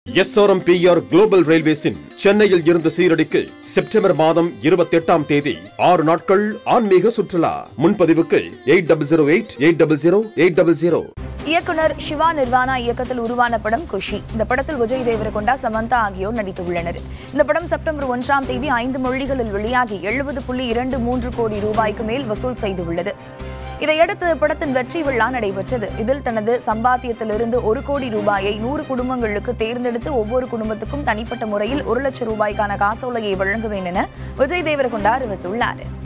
SRMPR global ரயில்வேஸின் சென்னையில் இருந்து சீரடிக்கு September மாதம் இருபத்தி எட்டாம் தேதி ஆறு நாட்கள் ஆன்மீக சுற்றுலா முன்பதிவுக்கு eight double zero eight eight double zero eight double zero இயக்குனர் சிவா நிர்வாணா இயக்கத்தில் உருவான படம் குஷி இந்த படத்தில் விஜய் தேவரகொண்டா சமந்தா ஆகியோர் நடித்துள்ளனர் இந்த படம் செப்டம்பர் ஒன்றாம் தேதி ஐந்து மொழிகளில் வெளியாகி எழுபது புள்ளி இரண்டு மூன்று கோடி ரூபாய்க்கு மேல் வசூல் செய்துள்ளது இதையடுத்து படத்தின் வெற்றி விழா நடைபெற்றது இதில் தனது சம்பாத்தியத்திலிருந்து ஒரு கோடி ரூபாயை நூறு குடும்பங்களுக்கு தேர்ந்தெடுத்து ஒவ்வொரு குடும்பத்துக்கும் தனிப்பட்ட முறையில் ஒரு லட்சம் ரூபாய்க்கான காசோலையை வழங்குவேன் என விஜய் தேவரகொண்டா அறிவித்துள்ளார்